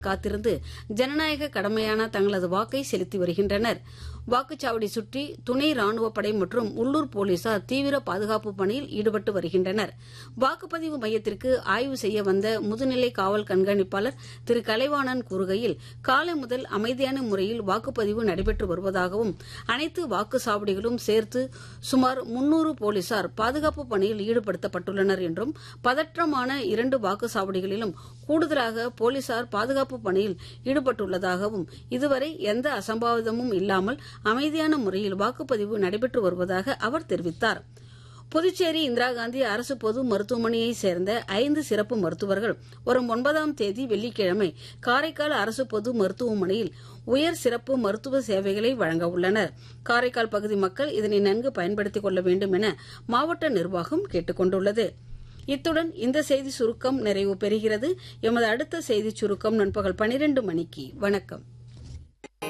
காத்திருந்து ஜனநாயக கடமையான தங்களது வாக்கை செலுத்தி வருகின்றனர் வாக்குச்சாவடி சுற்றி துணை ராணுவப் படை மற்றும் உள்ளூர் போலீசார் தீவிர பாதுகாப்பு பணியில் ஈடுபட்டு வருகின்றனர் வாக்குப்பதிவு மையத்திற்கு ஆய்வு செய்ய வந்த முதுநிலை காவல் கண்காணிப்பாளர் திரு கலைவாணன் கூறுகையில் காலை முதல் அமைதியான முறையில் வாக்குப்பதிவு நடைபெற்று வருவதாகவும் அனைத்து வாக்குச்சாவடிகளும் சேர்த்து சுமார் முன்னூறு போலீசார் பாதுகாப்பு பணியில் ஈடுபடுத்தப்பட்டுள்ளனர் என்றும் பதற்றமான இரண்டு வாக்குச்சாவடிகளிலும் கூடுதலாக போலீசார் பாதுகாப்பு பணியில் ஈடுபட்டுள்ளதாகவும் இதுவரை எந்த அசம்பாவிதமும் இல்லாமல் அமைதியான முறையில் வாக்குப்பதிவு நடைபெற்று வருவதாக அவர் தெரிவித்தார் புதுச்சேரி இந்திரா காந்தி அரசு பொது மருத்துவமனையைச் சேர்ந்த ஐந்து சிறப்பு மருத்துவர்கள் வரும் ஒன்பதாம் தேதி வெள்ளிக்கிழமை காரைக்கால் அரசு பொது மருத்துவமனையில் உயர் சிறப்பு மருத்துவ சேவைகளை வழங்க உள்ளனர் காரைக்கால் பகுதி மக்கள் இதனை நன்கு பயன்படுத்திக் கொள்ள வேண்டும் என மாவட்ட நிர்வாகம் கேட்டுக் கொண்டுள்ளது இத்துடன் இந்த செய்தி சுருக்கம் நிறைவு பெறுகிறது எமது அடுத்த செய்தி சுருக்கம் நண்பகல் பனிரெண்டு மணிக்கு வணக்கம்